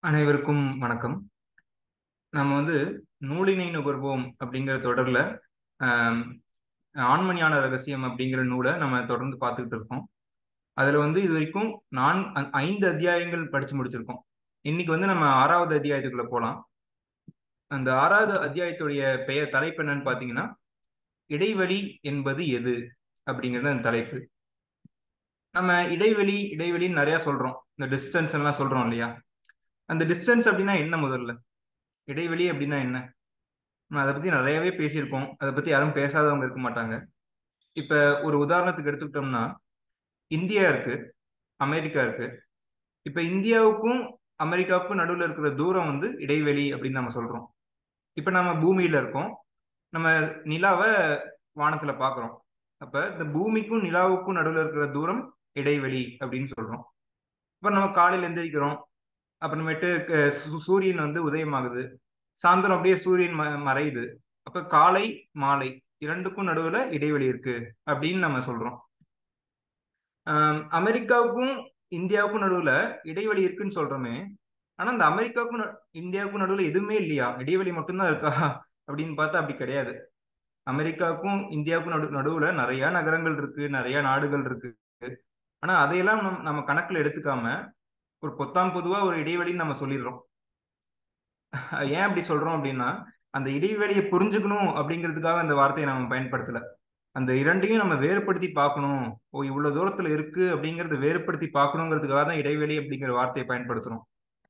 அனைவருக்கும் வணக்கம் நம்ம வந்து நூலினை நுகர்வோம் அப்படிங்கிற தொடர்ல ஆம், ஆண்மணியான ரகசியம் அப்படிங்கிற நூலை நம்ம தொடர்ந்து பார்த்துக்கிட்டு இருக்கோம் அதுல வந்து இது வரைக்கும் நான் அ- ஐந்து அத்தியாயங்கள் படிச்சு முடிச்சிருக்கோம் இன்னைக்கு வந்து நம்ம ஆறாவது அத்தியாயத்துக்குள்ள போலாம் அந்த ஆறாவது அத்தியாயத்துடைய பெயர் தலைப்பு என்னன்னு பாத்தீங்கன்னா இடைவெளி என்பது எது அப்படிங்கிறது அந்த தலைப்பு நம்ம இடைவெளி இடைவெளின்னு நிறைய சொல்றோம் இந்த டிஸ்டன்ஸ் எல்லாம் சொல்றோம் இல்லையா அந்த டிஸ்டன்ஸ் அப்படின்னா என்ன முதல்ல இடைவெளி அப்படின்னா என்ன நம்ம அதை பத்தி நிறையவே பேசியிருக்கோம் அதை பத்தி யாரும் பேசாதவங்க இருக்க மாட்டாங்க இப்ப ஒரு உதாரணத்துக்கு எடுத்துக்கிட்டோம்னா இந்தியா இருக்கு அமெரிக்கா இருக்கு இப்ப இந்தியாவுக்கும் அமெரிக்காவுக்கும் நடுவுல இருக்கிற தூரம் வந்து இடைவெளி அப்படின்னு நம்ம சொல்றோம் இப்ப நம்ம பூமியில இருக்கோம் நம்ம நிலாவை வானத்துல பாக்குறோம் அப்ப இந்த பூமிக்கும் நிலாவுக்கும் நடுவுல இருக்கிற தூரம் இடைவெளி அப்படின்னு சொல்றோம் இப்ப நம்ம காலையில எந்திரிக்கிறோம் அப்புறமேட்டு க- சூ- சூரியன் வந்து உதயமாகுது சாயந்தரம் அப்படியே சூரியன் ம- மறையுது அப்ப காலை மாலை இரண்டுக்கும் நடுவுல இடைவெளி இருக்கு அப்படின்னு நம்ம சொல்றோம் ஆம், அமெரிக்காவுக்கும் இந்தியாவுக்கும் நடுவுல இடைவெளி இருக்குன்னு சொல்றோமே ஆனா இந்த அமெரிக்காவுக்கும் ந- இந்தியாவுக்கும் நடுவுல எதுவுமே இல்லையா இடைவெளி மட்டும்தான் இருக்கா அப்படின்னு பார்த்தா அப்படி கிடையாது அமெரிக்காவுக்கும் இந்தியாவுக்கும் நடு நடுவுல நிறைய நகரங்கள் இருக்கு நிறைய நாடுகள் இருக்கு ஆனா அதையெல்லாம் நம் நம்ம கணக்குல எடுத்துக்காம ஒரு பொத்தாம் பொதுவா ஒரு இடைவெளின்னு நம்ம சொல்லிடுறோம் ஏன் அப்படி சொல்றோம் அப்படின்னா அந்த இடைவெளியை புரிஞ்சுக்கணும் அப்படிங்கிறதுக்காக அந்த வார்த்தையை நம்ம பயன்படுத்தல அந்த இரண்டையும் நம்ம வேறுபடுத்தி பார்க்கணும் ஓ இவ்வளவு தூரத்துல இருக்கு அப்படிங்கறத வேறுபடுத்தி பார்க்கணுங்கிறதுக்காக தான் இடைவெளி அப்படிங்கிற வார்த்தையை பயன்படுத்துறோம்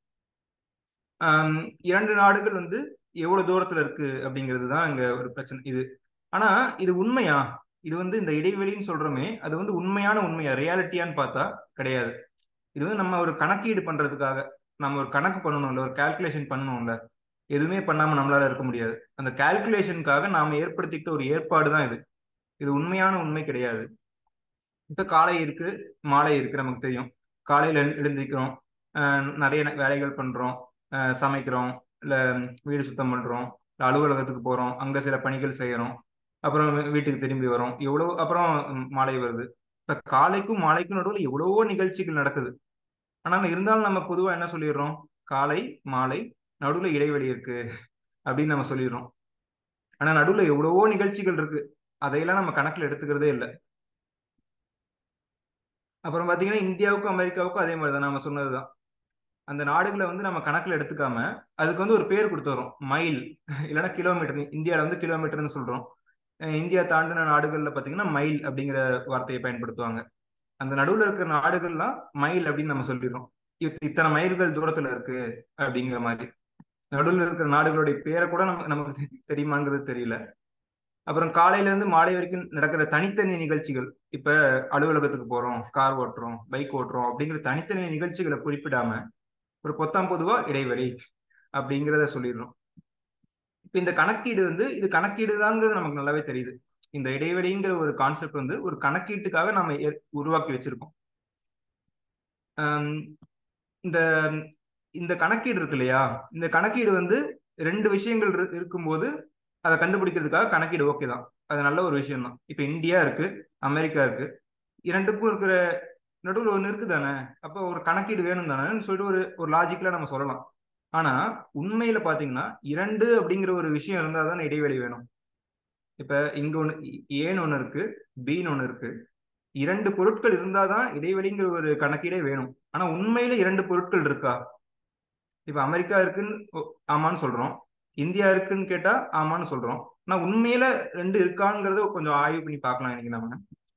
ஆம், இரண்டு நாடுகள் வந்து எவ்வளவு தூரத்துல இருக்கு அப்படிங்கிறது தான் இங்க ஒரு பிரச்சனை இது ஆனா இது உண்மையா இது வந்து இந்த இடைவெளின்னு சொல்றோமே அது வந்து உண்மையான உண்மையா ரியாலிட்டியான்னு பார்த்தா கிடையாது இது வந்து நம்ம ஒரு கணக்கீடு பண்றதுக்காக நம்ம ஒரு கணக்கு பண்ணணும்ல ஒரு கால்குலேஷன் பண்ணணும்ல எதுவுமே பண்ணாம நம்மளால இருக்க முடியாது அந்த கால்குலேஷனுக்காக நாம ஏற்படுத்திக்கிட்ட ஒரு ஏற்பாடு தான் இது இது உண்மையான உண்மை கிடையாது இப்ப காலை இருக்கு மாலை இருக்கு நமக்கு தெரியும் காலையில எழு- எழுந்திருக்கிறோம் அஹ் நிறைய ந- வேலைகள் பண்றோம் அஹ் சமைக்கிறோம் இல்ல வீடு சுத்தம் பண்றோம் இல்ல அலுவலகத்துக்கு போறோம் அங்க சில பணிகள் செய்யறோம் அப்புறம் வீ- வீட்டுக்கு திரும்பி வரோம் எவ்வளவு அப்புறம் ம், மாலை வருது இப்ப காலைக்கும் மாலைக்கும் நடுவில் எவ்வளவோ நிகழ்ச்சிகள் நடக்குது ஆனா இருந்தாலும் நம்ம பொதுவா என்ன சொல்லிடுறோம் காலை மாலை நடுவுல இடைவெளி இருக்கு அப்படின்னு நம்ம சொல்லிடுறோம் ஆனா நடுவுல எவ்வளவோ நிகழ்ச்சிகள் இருக்கு அதையெல்லாம் நம்ம கணக்குல எடுத்துக்கிறதே இல்லை அப்புறம் பாத்தீங்கன்னா இந்தியாவுக்கும் அமெரிக்காவுக்கும் அதே மாதிரி தான் நம்ம சொன்னதுதான் அந்த நாடுகளை வந்து நம்ம கணக்குல எடுத்துக்காம அதுக்கு வந்து ஒரு பேர் கொடுத்துறோம் மைல் இல்லைன்னா கிலோமீட்டர் இந்தியால வந்து கிலோமீட்டர்னு சொல்றோம் அஹ் இந்தியா தாண்டின நாடுகள்ல பாத்தீங்கன்னா மைல் அப்படிங்கிற வார்த்தையை பயன்படுத்துவாங்க அந்த நடுவுல இருக்கிற நாடுகள்லாம் மைல் அப்படின்னு நம்ம சொல்லிடுறோம் இத்- இத்தனை மைல்கள் தூரத்துல இருக்கு அப்படிங்கிற மாதிரி நடுவுல இருக்கிற நாடுகளுடைய பேரை கூட நமக்கு நமக்கு தெ- தெரியுமாங்கிறது தெரியல அப்புறம் காலையில இருந்து மாலை வரைக்கும் நடக்கிற தனித்தனி நிகழ்ச்சிகள் இப்ப அலுவலகத்துக்கு போறோம் கார் ஓட்டுறோம் பைக் ஓட்டுறோம் அப்படிங்கிற தனித்தனி நிகழ்ச்சிகளை குறிப்பிடாம ஒரு பொத்தாம் பொதுவா இடைவெளி அப்படிங்கிறத சொல்லிடுறோம் இப்ப இந்த கணக்கீடு வந்து இது கணக்கீடு தாங்கிறது நமக்கு நல்லாவே தெரியுது இந்த இடைவெளிங்கிற ஒரு கான்செப்ட் வந்து ஒரு கணக்கீட்டுக்காக நம்ம ஏற்- உருவாக்கி வச்சிருக்கோம் ஆம், இந்த இந்த கணக்கீடு இருக்கு இல்லையா இந்த கணக்கீடு வந்து ரெண்டு விஷயங்கள் இரு- இருக்கும்போது அதை கண்டுபிடிக்கிறதுக்காக கணக்கீடு ஓகே தான் அது நல்ல ஒரு விஷயம் தான் இப்ப இந்தியா இருக்கு அமெரிக்கா இருக்கு இரண்டுக்கும் இருக்கிற நடுவில் ஒன்று இருக்கு தானே அப்போ ஒரு கணக்கீடு வேணும் தானேன்னு சொல்லிட்டு ஒரு ஒரு லாஜிக்கலா நம்ம சொல்லலாம் ஆனா உண்மையில பாத்தீங்கன்னா இரண்டு அப்படிங்கிற ஒரு விஷயம் இருந்தா தானே இடைவெளி வேணும் இப்ப இங்க ஒண்ணு ஏன்னு ஒண்ணு இருக்கு பின்னு ஒண்ணு இருக்கு இரண்டு பொருட்கள் இருந்தாதான் இடைவெளிங்கிற ஒரு கணக்கீடே வேணும் ஆனா உண்மையில இரண்டு பொருட்கள் இருக்கா இப்ப அமெரிக்கா இருக்குன்னு ஓ- ஆமான்னு சொல்றோம் இந்தியா இருக்குன்னு கேட்டா ஆமான்னு சொல்றோம் ஆனா உண்மையில ரெண்டு இருக்காங்கிறத கொஞ்சம் ஆய்வு பண்ணி பார்க்கலாம் இன்னைக்கு நம்ம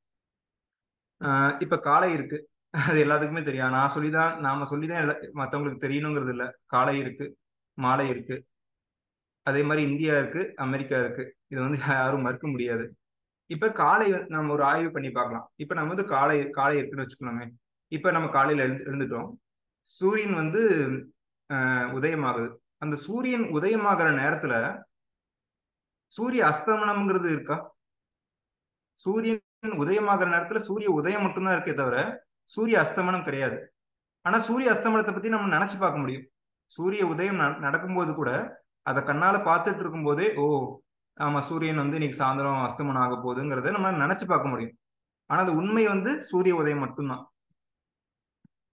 ஆஹ் இப்ப காலை இருக்கு அது எல்லாத்துக்குமே தெரியும் நான் சொல்லிதான் நாம சொல்லிதான் எல்லா மத்தவங்களுக்கு தெரியணுங்கிறது இல்ல காலை இருக்கு மாலை இருக்கு அதே மாதிரி இந்தியா இருக்கு அமெரிக்கா இருக்கு இது வந்து யாரும் மறுக்க முடியாது இப்ப காலை வந்து நம்ம ஒரு ஆய்வு பண்ணி பார்க்கலாம் இப்ப நம்ம வந்து காலை காலை இருக்குன்னு வச்சுக்கலாமே இப்ப நம்ம காலையில எழுந்து எழுந்துட்டோம் சூரியன் வந்து ஆஹ் உதயமாகுது அந்த சூரியன் உதயமாகிற நேரத்துல சூரிய அஸ்தமனம்ங்கிறது இருக்கா சூரியன் உதயமாகிற நேரத்துல சூரிய உதயம் மட்டும்தான் இருக்கே தவிர சூரிய அஸ்தமனம் கிடையாது ஆனா சூரிய அஸ்தமனத்தை பத்தி நம்ம நினைச்சு பார்க்க முடியும் சூரிய உதயம் ந- நடக்கும்போது கூட அதை கண்ணால பார்த்துட்டு இருக்கும்போதே ஓ ஆமா சூரியன் வந்து இன்னைக்கு சாயந்தரம் அஸ்தமனம் ஆக போகுதுங்கிறத நம்ம நினைச்சு பார்க்க முடியும் ஆனா அது உண்மை வந்து சூரிய உதயம் மட்டும்தான்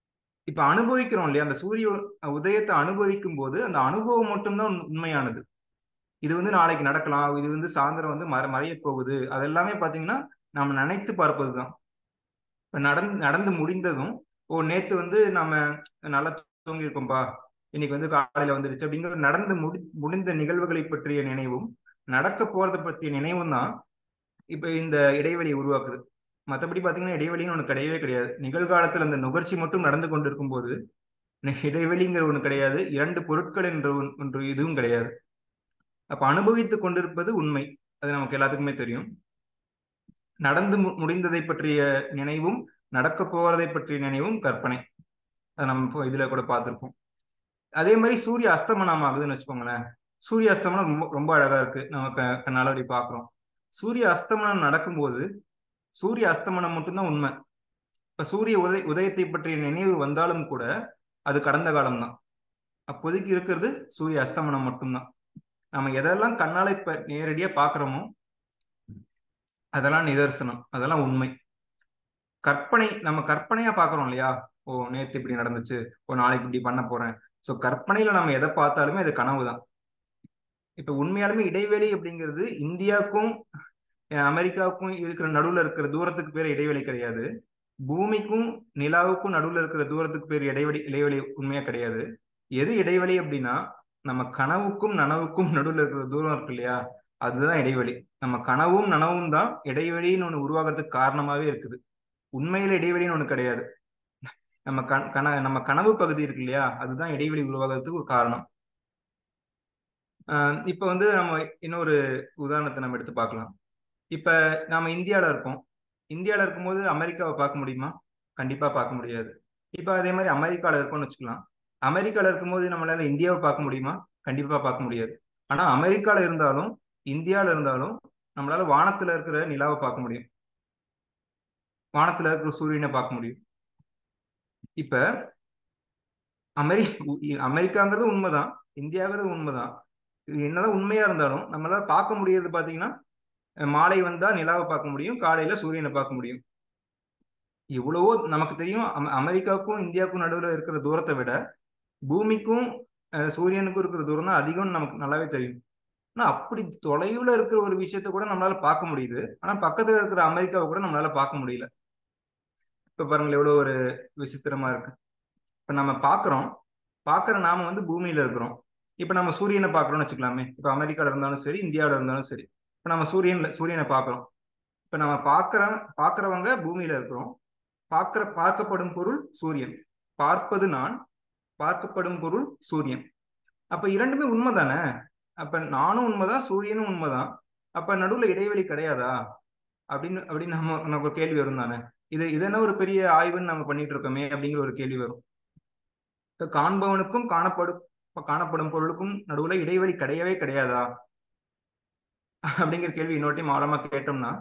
இப்ப அனுபவிக்கிறோம் இல்லையா அந்த சூரிய உதயத்தை அனுபவிக்கும் போது அந்த அனுபவம் மட்டும்தான் உண்மையானது இது வந்து நாளைக்கு நடக்கலாம் இது வந்து சாயந்தரம் வந்து மற மறைய போகுது அதெல்லாமே பாத்தீங்கன்னா நம்ம நினைத்து பார்ப்பதுதான் இப்ப நடந்து நடந்து முடிந்ததும் ஓ நேத்து வந்து நம்ம நல்லா தூங்கி இருக்கோம்பா இன்னைக்கு வந்து காலையில வந்துடுச்சு அப்படிங்கிற நடந்து முடி முடிந்த நிகழ்வுகளை பற்றிய நினைவும் நடக்க போறதை பற்றிய நினைவும் தான் இப்ப இந்த இடைவெளியை உருவாக்குது மற்றபடி பாத்தீங்கன்னா இடைவெளின்னு ஒண்ணு கிடையவே கிடையாது நிகழ்காலத்துல அந்த நுகர்ச்சி மட்டும் நடந்து கொண்டிருக்கும் போது இடைவெளிங்கிற ஒண்ணு கிடையாது இரண்டு பொருட்கள் என்ற ஒன்று இதுவும் கிடையாது அப்ப அனுபவித்துக் கொண்டிருப்பது உண்மை அது நமக்கு எல்லாத்துக்குமே தெரியும் நடந்து முடிந்ததை பற்றிய நினைவும் நடக்க போவதை பற்றிய நினைவும் கற்பனை அதை நம்ம இப்போ இதுல கூட பார்த்துருப்போம் அதே மாதிரி சூரிய அஸ்தமனம் ஆகுதுன்னு வச்சுக்கோங்களேன் சூரிய அஸ்தமனம் ரொம்ப ரொம்ப அழகா இருக்கு நம்ம கண்ணால அப்படி பாக்குறோம் சூரிய அஸ்தமனம் நடக்கும்போது சூரிய அஸ்தமனம் மட்டும்தான் உண்மை இப்ப சூரிய உதய உதயத்தை பற்றிய நினைவு வந்தாலும் கூட அது கடந்த காலம் தான் அப்போதைக்கு இருக்கிறது சூரிய அஸ்தமனம் மட்டும்தான் நம்ம எதெல்லாம் கண்ணால இப்ப நேரடியா பாக்குறோமோ அதெல்லாம் நிதர்சனம் அதெல்லாம் உண்மை கற்பனை நம்ம கற்பனையா பாக்குறோம் இல்லையா ஓ நேத்து இப்படி நடந்துச்சு ஓ நாளைக்கு இப்படி பண்ண போறேன் சோ கற்பனையில நம்ம எதை பார்த்தாலுமே அது கனவு தான் இப்ப உண்மையாலுமே இடைவெளி அப்படிங்கிறது இந்தியாவுக்கும் அமெரிக்காவுக்கும் இருக்கிற நடுவுல இருக்கிற தூரத்துக்கு பேர் இடைவெளி கிடையாது பூமிக்கும் நிலாவுக்கும் நடுவுல இருக்கிற தூரத்துக்கு பேர் இடைவெளி இடைவெளி உண்மையா கிடையாது எது இடைவெளி அப்படின்னா நம்ம கனவுக்கும் நனவுக்கும் நடுவுல இருக்கிற தூரம் இருக்கு இல்லையா அதுதான் இடைவெளி நம்ம கனவும் நனவும் தான் இடைவெளின்னு ஒண்ணு உருவாகிறதுக்கு காரணமாவே இருக்குது உண்மையில இடைவெளின்னு ஒண்ணு கிடையாது நம்ம கண் கன நம்ம கனவு பகுதி இருக்கு இல்லையா அதுதான் இடைவெளி உருவாகிறதுக்கு ஒரு காரணம் ஆஹ் இப்ப வந்து நம்ம இன்னொரு உதாரணத்தை நம்ம எடுத்து பார்க்கலாம் இப்ப நாம இந்தியால இருக்கோம் இந்தியால இருக்கும்போது அமெரிக்காவை பார்க்க முடியுமா கண்டிப்பா பார்க்க முடியாது இப்ப அதே மாதிரி அமெரிக்கால இருக்கோம்னு வச்சுக்கலாம் அமெரிக்கால இருக்கும்போது நம்மளால இந்தியாவை பார்க்க முடியுமா கண்டிப்பா பார்க்க முடியாது ஆனா அமெரிக்கால இருந்தாலும் இந்தியால இருந்தாலும் நம்மளால வானத்துல இருக்கிற நிலாவை பார்க்க முடியும் வானத்துல இருக்கிற சூரியனை பார்க்க முடியும் இப்ப அமெரி அமெரிக்காங்கிறது உண்மைதான் இந்தியாங்கிறது உண்மைதான் இது என்னதான் உண்மையா இருந்தாலும் நம்மளால பார்க்க முடியறது பாத்தீங்கன்னா மாலை வந்தா நிலாவை பார்க்க முடியும் காலையில சூரியனை பார்க்க முடியும் எவ்வளவோ நமக்கு தெரியும் அமெரிக்காவுக்கும் இந்தியாவுக்கும் நடுவில் இருக்கிற தூரத்தை விட பூமிக்கும் சூரியனுக்கும் இருக்கிற தூரம் தான் அதிகம்னு நமக்கு நல்லாவே தெரியும் ஆனா அப்படி தொலைவுல இருக்கிற ஒரு விஷயத்த கூட நம்மளால பார்க்க முடியுது ஆனா பக்கத்துல இருக்கிற அமெரிக்காவை கூட நம்மளால பார்க்க முடியல இப்ப பாருங்களேன் எவ்வளவு ஒரு விசித்திரமா இருக்கு இப்ப நம்ம பாக்குறோம் பாக்குற நாம வந்து பூமியில இருக்கிறோம் இப்ப நம்ம சூரியனை பாக்குறோம்னு வச்சுக்கலாமே இப்ப அமெரிக்கால இருந்தாலும் சரி இந்தியாவில இருந்தாலும் சரி இப்ப நம்ம சூரியன்ல சூரியனை பாக்குறோம் இப்ப நம்ம பாக்குற பாக்குறவங்க பூமியில இருக்கிறோம் பார்க்கிற பார்க்கப்படும் பொருள் சூரியன் பார்ப்பது நான் பார்க்கப்படும் பொருள் சூரியன் அப்ப இரண்டுமே உண்மைதானே அப்ப நானும் உண்மைதான் சூரியனும் உண்மைதான் அப்ப நடுவுல இடைவெளி கிடையாதா அப்படின்னு அப்படின்னு நம்ம நமக்கு ஒரு கேள்வி வரும் தானே இது இது என்ன ஒரு பெரிய ஆய்வுன்னு நம்ம பண்ணிட்டு இருக்கோமே அப்படிங்கிற ஒரு கேள்வி வரும் காண்பவனுக்கும் காணப்படும் காணப்படும் பொருளுக்கும் நடுவுல இடைவெளி கிடையவே கிடையாதா அப்படிங்கிற கேள்வி இன்னொரு ஆழமா கேட்டோம்னா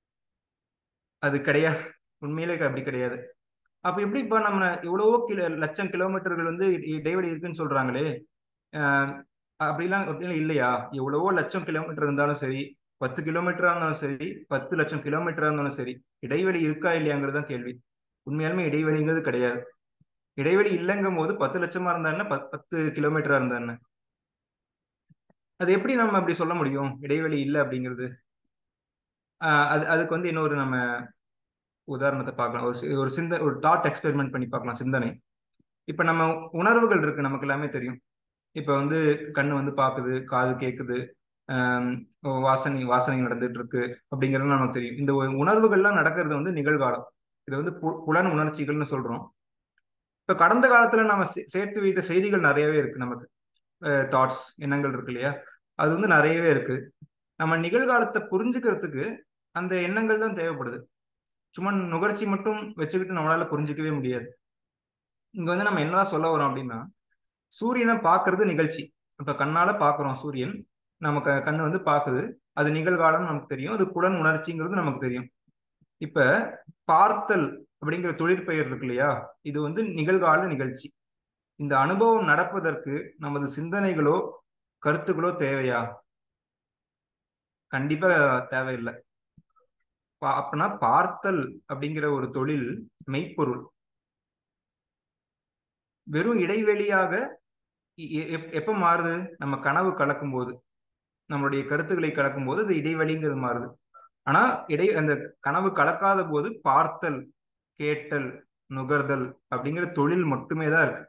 அது கிடையாது உண்மையிலே அப்படி கிடையாது அப்ப எப்படி இப்ப நம்ம எவ்வளவோ கிலோ லட்சம் கிலோமீட்டர்கள் வந்து இடைவெளி இருக்குன்னு சொல்றாங்களே அப்படிலாம் அப்படிலாம் இல்லையா எவ்வளவோ லட்சம் கிலோமீட்டர் இருந்தாலும் சரி பத்து கிலோமீட்டரா இருந்தாலும் சரி பத்து லட்சம் கிலோமீட்டரா இருந்தாலும் சரி இடைவெளி இருக்கா இல்லையாங்கிறது தான் கேள்வி உண்மையாலுமே இடைவெளிங்கிறது கிடையாது இடைவெளி இல்லைங்கும் போது பத்து லட்சமா இருந்தா என்ன பத்து கிலோமீட்டரா இருந்தா என்ன அது எப்படி நம்ம அப்படி சொல்ல முடியும் இடைவெளி இல்லை அப்படிங்கிறது அது அதுக்கு வந்து இன்னொரு நம்ம உதாரணத்தை பார்க்கலாம் ஒரு ஒரு சிந்த ஒரு தாட் எக்ஸ்பெரிமெண்ட் பண்ணி பார்க்கலாம் சிந்தனை இப்ப நம்ம உணர்வுகள் இருக்கு நமக்கு எல்லாமே தெரியும் இப்ப வந்து கண்ணு வந்து பாக்குது காது கேக்குது வாசனை வாசனை நடந்துட்டு இருக்கு அப்படிங்கிறது நமக்கு தெரியும் இந்த உணர்வுகள்லாம் நடக்கிறது வந்து நிகழ்காலம் இது வந்து புலன் உணர்ச்சிகள்னு சொல்றோம் இப்ப கடந்த காலத்துல நம்ம சேர்த்து வைத்த செய்திகள் நிறையவே இருக்கு நமக்கு தாட்ஸ் எண்ணங்கள் இருக்கு இல்லையா அது வந்து நிறையவே இருக்கு நம்ம நிகழ்காலத்தை புரிஞ்சுக்கிறதுக்கு அந்த எண்ணங்கள் தான் தேவைப்படுது சும்மா நுகர்ச்சி மட்டும் வச்சுக்கிட்டு நம்மளால புரிஞ்சுக்கவே முடியாது இங்க வந்து நம்ம என்னதான் சொல்ல வரோம் அப்படின்னா சூரியனை பாக்குறது நிகழ்ச்சி இப்ப கண்ணால பாக்குறோம் சூரியன் நமக்கு கண்ணு வந்து பாக்குது அது நிகழ்காலம் நமக்கு தெரியும் அது புலன் உணர்ச்சிங்கிறது நமக்கு தெரியும் இப்ப பார்த்தல் அப்படிங்கிற தொழிற்பெயர் இருக்கு இல்லையா இது வந்து நிகழ்கால நிகழ்ச்சி இந்த அனுபவம் நடப்பதற்கு நமது சிந்தனைகளோ கருத்துக்களோ தேவையா கண்டிப்பா தேவையில்லை அப்படின்னா பார்த்தல் அப்படிங்கிற ஒரு தொழில் மெய்ப்பொருள் வெறும் இடைவெளியாக எப்ப மாறுது நம்ம கனவு கலக்கும் போது நம்மளுடைய கருத்துக்களை கலக்கும் போது அது இடைவெளிங்கிறது மாறுது ஆனா இடை அந்த கனவு கலக்காத போது பார்த்தல் கேட்டல் நுகர்தல் அப்படிங்கிற தொழில் மட்டுமே தான் இருக்கு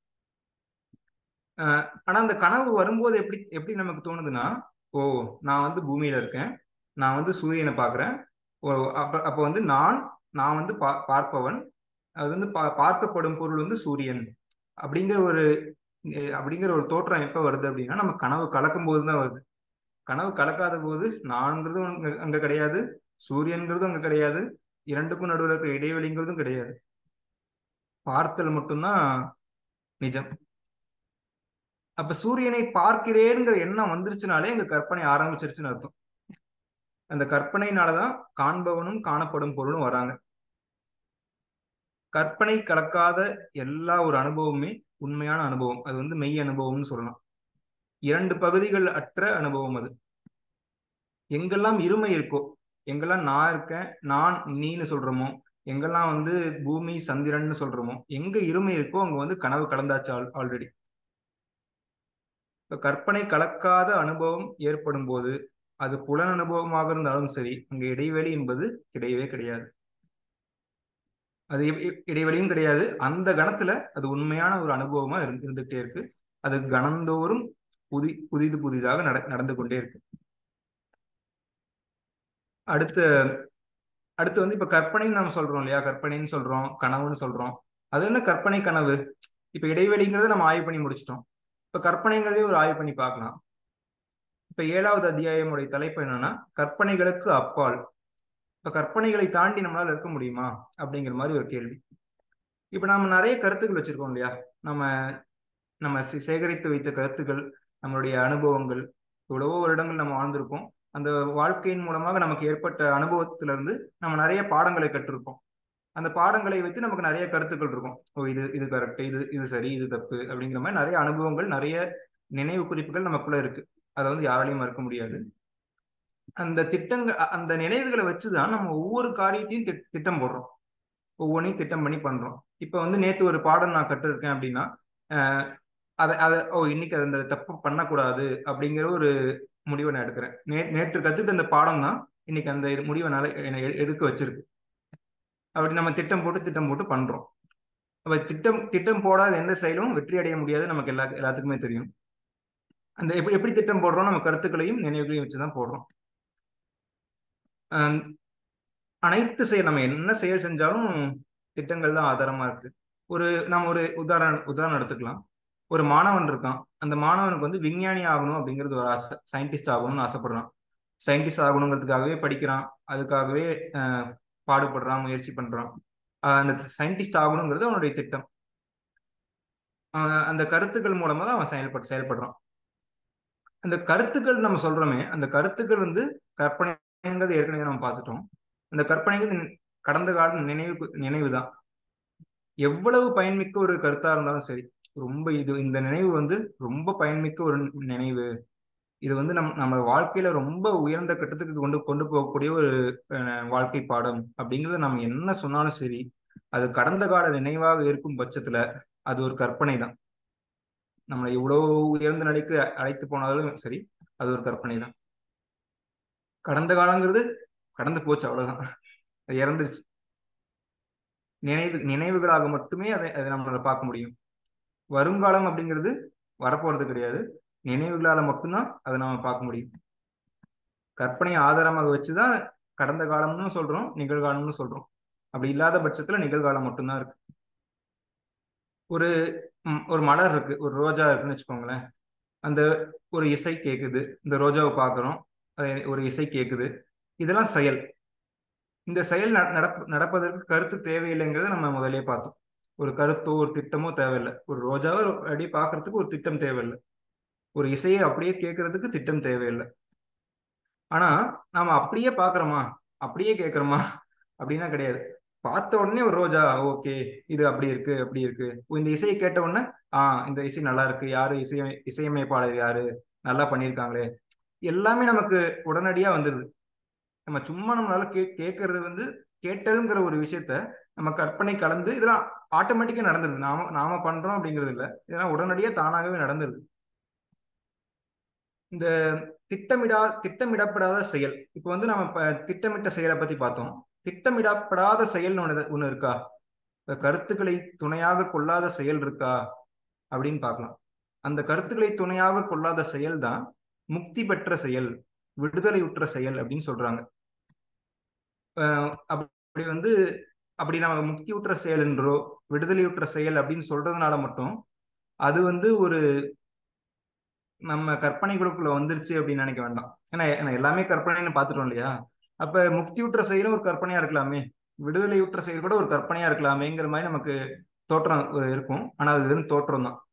ஆனா அந்த கனவு வரும்போது எப்படி எப்படி நமக்கு தோணுதுன்னா ஓ நான் வந்து பூமியில இருக்கேன் நான் வந்து சூரியனை பாக்குறேன் அப்ப அப்ப வந்து நான் நான் வந்து பா பார்ப்பவன் அது வந்து பா பார்க்கப்படும் பொருள் வந்து சூரியன் அப்படிங்கிற ஒரு அப்படிங்கிற ஒரு தோற்றம் எப்ப வருது அப்படின்னா நம்ம கனவு கலக்கும் போது தான் வருது கனவு கலக்காத போது நான்கிறதும் அங்க அங்க கிடையாது சூரியன்கிறதும் அங்க கிடையாது இரண்டுக்கும் நடுவில் இருக்கிற இடைவெளிங்கிறதும் கிடையாது பார்த்தல் மட்டும்தான் நிஜம் அப்ப சூரியனை பார்க்கிறேங்கிற எண்ணம் வந்துருச்சுனாலே எங்க கற்பனை ஆரம்பிச்சிருச்சுன்னு அர்த்தம் அந்த கற்பனையினாலதான் காண்பவனும் காணப்படும் பொருளும் வராங்க கற்பனை கலக்காத எல்லா ஒரு அனுபவமே உண்மையான அனுபவம் அது வந்து மெய் அனுபவம்னு சொல்லலாம் இரண்டு பகுதிகள் அற்ற அனுபவம் அது எங்கெல்லாம் இருமை இருக்கோ எங்கெல்லாம் நான் இருக்கேன் நான் நீன்னு சொல்றோமோ எங்கெல்லாம் வந்து பூமி சந்திரன் சொல்றோமோ எங்க இருமை இருக்கோ அங்க வந்து கனவு கலந்தாச்சு ஆல்ரெடி இப்ப கற்பனை கலக்காத அனுபவம் ஏற்படும் போது அது புலன் அனுபவமாக இருந்தாலும் சரி அங்க இடைவெளி என்பது கிடையவே கிடையாது அது இடைவெளியும் கிடையாது அந்த கணத்துல அது உண்மையான ஒரு அனுபவமா இருந்துகிட்டே இருக்கு அது கணந்தோறும் புதி புதிது புதிதாக நட நடந்து கொண்டே இருக்கு அடுத்த அடுத்து வந்து இப்ப கற்பனைன்னு நம்ம சொல்றோம் இல்லையா கற்பனைன்னு சொல்றோம் கனவுன்னு சொல்றோம் அது என்ன கற்பனை கனவு இப்ப இடைவெளிங்கிறத நம்ம ஆய்வு பண்ணி முடிச்சிட்டோம் இப்ப கற்பனைங்கிறதே ஒரு ஆய்வு பண்ணி பார்க்கலாம் இப்ப ஏழாவது அத்தியாயமுடைய தலைப்பு என்னன்னா கற்பனைகளுக்கு அப்பால் இப்ப கற்பனைகளை தாண்டி நம்மளால இருக்க முடியுமா அப்படிங்கிற மாதிரி ஒரு கேள்வி இப்ப நம்ம நிறைய கருத்துக்கள் வச்சிருக்கோம் இல்லையா நம்ம நம்ம சேகரித்து வைத்த கருத்துக்கள் நம்மளுடைய அனுபவங்கள் எவ்வளவோ வருடங்கள் நம்ம வாழ்ந்திருக்கோம் அந்த வாழ்க்கையின் மூலமாக நமக்கு ஏற்பட்ட அனுபவத்துல இருந்து நம்ம நிறைய பாடங்களை கற்றிருக்கோம் அந்த பாடங்களை வைத்து நமக்கு நிறைய கருத்துக்கள் இருக்கும் ஓ இது இது கரெக்ட் இது இது சரி இது தப்பு அப்படிங்கிற மாதிரி நிறைய அனுபவங்கள் நிறைய நினைவு குறிப்புகள் நமக்குள்ள இருக்கு அதை வந்து யாராலையும் மறுக்க முடியாது அந்த திட்டங்கள் அந்த நினைவுகளை வச்சுதான் நம்ம ஒவ்வொரு காரியத்தையும் திட்டம் போடுறோம் ஒவ்வொன்றையும் திட்டம் பண்ணி பண்றோம் இப்ப வந்து நேத்து ஒரு பாடம் நான் கற்றுருக்கேன் அப்படின்னா அதை அதை ஓ இன்னைக்கு அந்த தப்பு பண்ணக்கூடாது அப்படிங்கிற ஒரு முடிவை நான் எடுக்கிறேன் நே நேற்று கத்துட்டு அந்த பாடம் தான் இன்னைக்கு அந்த இது முடிவை நான் என்னை எடுக்க வச்சிருக்கு அப்படி நம்ம திட்டம் போட்டு திட்டம் போட்டு பண்றோம் அப்ப திட்டம் திட்டம் போடாத எந்த செயலும் வெற்றி அடைய முடியாது நமக்கு எல்லா எல்லாத்துக்குமே தெரியும் அந்த எப்படி எப்படி திட்டம் போடுறோம் நம்ம கருத்துக்களையும் நினைவுகளையும் வச்சுதான் போடுறோம் அனைத்து செயல் நம்ம என்ன செயல் செஞ்சாலும் திட்டங்கள் தான் ஆதாரமா இருக்கு ஒரு நம்ம ஒரு உதாரணம் உதாரணம் எடுத்துக்கலாம் ஒரு மாணவன் இருக்கான் அந்த மாணவனுக்கு வந்து விஞ்ஞானி ஆகணும் அப்படிங்கிறது ஒரு ஆசை சயின்டிஸ்ட் ஆகணும்னு ஆசைப்படுறான் சயின்டிஸ்ட் ஆகணுங்கிறதுக்காகவே படிக்கிறான் அதுக்காகவே பாடுபடுறான் முயற்சி பண்றான் அந்த சயின்டிஸ்ட் ஆகணுங்கிறது அவனுடைய திட்டம் அந்த கருத்துக்கள் மூலமா தான் அவன் செயல்பட்டு செயல்படுறான் அந்த கருத்துக்கள் நம்ம சொல்றோமே அந்த கருத்துக்கள் வந்து கற்பனைங்கிறது ஏற்கனவே நம்ம பார்த்துட்டோம் அந்த கற்பனைங்கிறது கடந்த கால நினைவு நினைவு தான் எவ்வளவு பயன்மிக்க ஒரு கருத்தா இருந்தாலும் சரி ரொம்ப இது இந்த நினைவு வந்து ரொம்ப பயன்மிக்க ஒரு நினைவு இது வந்து நம் நம்ம வாழ்க்கையில ரொம்ப உயர்ந்த கட்டத்துக்கு கொண்டு கொண்டு போகக்கூடிய ஒரு வாழ்க்கை பாடம் அப்படிங்கறத நம்ம என்ன சொன்னாலும் சரி அது கடந்த கால நினைவாக இருக்கும் பட்சத்துல அது ஒரு கற்பனை தான் நம்மளை இவ்வளவு உயர்ந்த நிலைக்கு அழைத்து போனாலும் சரி அது ஒரு கற்பனை தான் கடந்த காலங்கிறது கடந்து போச்சு அவ்வளவுதான் அது இறந்துருச்சு நினைவு நினைவுகளாக மட்டுமே அதை அதை நம்மளால பார்க்க முடியும் வருங்காலம் அப்படிங்கிறது வரப்போறது கிடையாது நினைவுகளால மட்டும்தான் அதை நம்ம பார்க்க முடியும் கற்பனையை ஆதாரமாக வச்சுதான் கடந்த காலம்னு சொல்றோம் நிகழ்காலம்னு சொல்றோம் அப்படி இல்லாத பட்சத்துல நிகழ்காலம் மட்டும்தான் இருக்கு ஒரு ஒரு மலர் இருக்கு ஒரு ரோஜா இருக்குன்னு வச்சுக்கோங்களேன் அந்த ஒரு இசை கேக்குது இந்த ரோஜாவை பார்க்குறோம் ஒரு இசை கேக்குது இதெல்லாம் செயல் இந்த செயல் நடப்பதற்கு கருத்து தேவையில்லைங்கிறத நம்ம முதலே பார்த்தோம் ஒரு கருத்தோ ஒரு திட்டமோ தேவையில்லை ஒரு ரோஜாவை அப்படியே பார்க்கறதுக்கு ஒரு திட்டம் தேவையில்லை ஒரு இசையை அப்படியே கேட்கறதுக்கு திட்டம் தேவையில்லை ஆனா நாம அப்படியே பாக்குறோமா அப்படியே கேட்கறோமா அப்படின்னா கிடையாது பார்த்த உடனே ஒரு ரோஜா ஓகே இது அப்படி இருக்கு அப்படி இருக்கு இந்த இசையை கேட்ட உடனே ஆஹ் இந்த இசை நல்லா இருக்கு யாரு இசை இசையமைப்பாளர் யாரு நல்லா பண்ணியிருக்காங்களே எல்லாமே நமக்கு உடனடியா வந்துருது நம்ம சும்மா நம்மளால கே கேட்கறது வந்து கேட்டலுங்கிற ஒரு விஷயத்த நம்ம கற்பனை கலந்து இதெல்லாம் ஆட்டோமேட்டிக்கா நடந்துருது நாம நாம பண்றோம் அப்படிங்கிறது இல்ல இதெல்லாம் உடனடியா தானாகவே நடந்துருது இந்த திட்டமிடா திட்டமிடப்படாத செயல் இப்போ வந்து நம்ம இப்ப திட்டமிட்ட செயலை பத்தி பார்த்தோம் திட்டமிடப்படாத செயல்னு ஒண்ணு ஒண்ணு இருக்கா இப்ப கருத்துக்களை துணையாக கொள்ளாத செயல் இருக்கா அப்படின்னு பார்க்கலாம் அந்த கருத்துக்களை துணையாக கொள்ளாத செயல் தான் முக்தி பெற்ற செயல் விடுதலையுற்ற செயல் அப்படின்னு சொல்றாங்க அஹ் அப்படி வந்து அப்படி நம்ம முக்தியுற்ற செயல் என்றோ விடுதலையுற்ற செயல் அப்படின்னு சொல்றதுனால மட்டும் அது வந்து ஒரு நம்ம கற்பனைகளுக்குள்ள வந்துருச்சு அப்படின்னு நினைக்க வேண்டாம் ஏன்னா ஏன்னா எல்லாமே கற்பனைன்னு பார்த்துட்டோம் இல்லையா அப்ப முக்தியுற்ற செயலும் ஒரு கற்பனையா இருக்கலாமே விடுதலையுற்ற செயல் கூட ஒரு கற்பனையா இருக்கலாமேங்கிற மாதிரி நமக்கு தோற்றம் இருக்கும் ஆனா அது வெறும் தோற்றம் தான்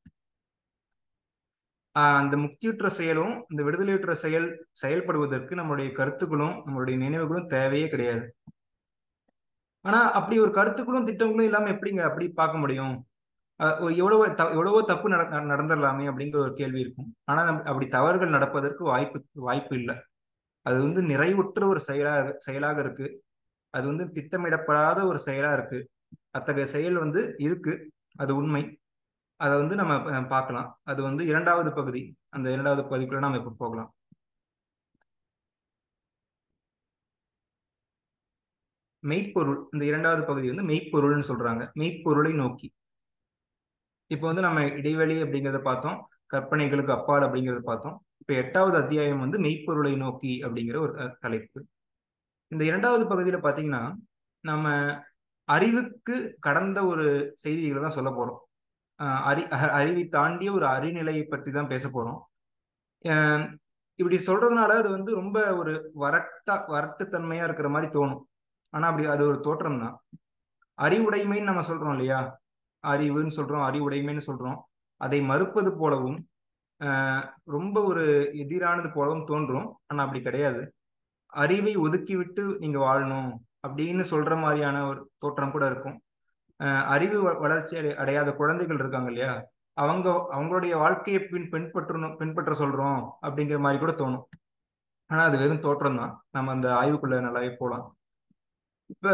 ஆஹ் அந்த முக்தியுற்ற செயலும் இந்த விடுதலையுற்ற செயல் செயல்படுவதற்கு நம்மளுடைய கருத்துக்களும் நம்மளுடைய நினைவுகளும் தேவையே கிடையாது ஆனா அப்படி ஒரு கருத்துக்களும் திட்டங்களும் இல்லாம எப்படிங்க அப்படி பார்க்க முடியும் அஹ் ஒரு எவ்வளவோ த எவ்வளவோ தப்பு நட நடந்துடலாமே அப்படிங்கிற ஒரு கேள்வி இருக்கும் ஆனா நம் அப்படி தவறுகள் நடப்பதற்கு வாய்ப்பு வாய்ப்பு இல்லை அது வந்து நிறைவுற்ற ஒரு செயலாக செயலாக இருக்கு அது வந்து திட்டமிடப்படாத ஒரு செயலா இருக்கு அத்தகைய செயல் வந்து இருக்கு அது உண்மை அதை வந்து நம்ம அஹ், பார்க்கலாம் அது வந்து இரண்டாவது பகுதி அந்த இரண்டாவது பகுதிக்குள்ள நம்ம இப்ப போகலாம் மெய்ப்பொருள் இந்த இரண்டாவது பகுதி வந்து மெய்ப்பொருள்னு சொல்றாங்க மெய்ப்பொருளை நோக்கி இப்போ வந்து நம்ம இடைவெளி அப்படிங்கிறத பார்த்தோம் கற்பனைகளுக்கு அப்பால் அப்படிங்கிறத பார்த்தோம் இப்போ எட்டாவது அத்தியாயம் வந்து மெய்ப்பொருளை நோக்கி அப்படிங்கிற ஒரு அஹ், தலைப்பு இந்த இரண்டாவது பகுதியில பாத்தீங்கன்னா நம்ம அறிவுக்கு கடந்த ஒரு செய்திகளை தான் சொல்ல போறோம் அஹ் அறி அஹ் அறிவை தாண்டிய ஒரு அறிநிலையை பற்றி தான் பேச போறோம் அஹ் இப்படி சொல்றதுனால அது வந்து ரொம்ப ஒரு வரட்டா வரட்டுத்தன்மையா இருக்கிற மாதிரி தோணும் ஆனா அப்படி அது ஒரு தோற்றம் தான் அறிவுடைமைன்னு நம்ம சொல்றோம் இல்லையா அறிவுன்னு சொல்றோம் அறிவுடைமைன்னு சொல்றோம் அதை மறுப்பது போலவும் ஆஹ் ரொம்ப ஒரு எதிரானது போலவும் தோன்றும் ஆனா அப்படி கிடையாது அறிவை ஒதுக்கிவிட்டு நீங்க வாழணும் அப்படின்னு சொல்ற மாதிரியான ஒரு தோற்றம் கூட இருக்கும் ஆஹ் அறிவு வ- வளர்ச்சி அடை- அடையாத குழந்தைகள் இருக்காங்க இல்லையா அவங்க அவங்களுடைய வாழ்க்கையை பின் பின்பற்றணும் பின்பற்ற சொல்றோம் அப்படிங்கிற மாதிரி கூட தோணும் ஆனா அது வெறும் தோற்றம் தான் நம்ம அந்த ஆய்வுக்குள்ள நல்லாவே போலாம் இப்ப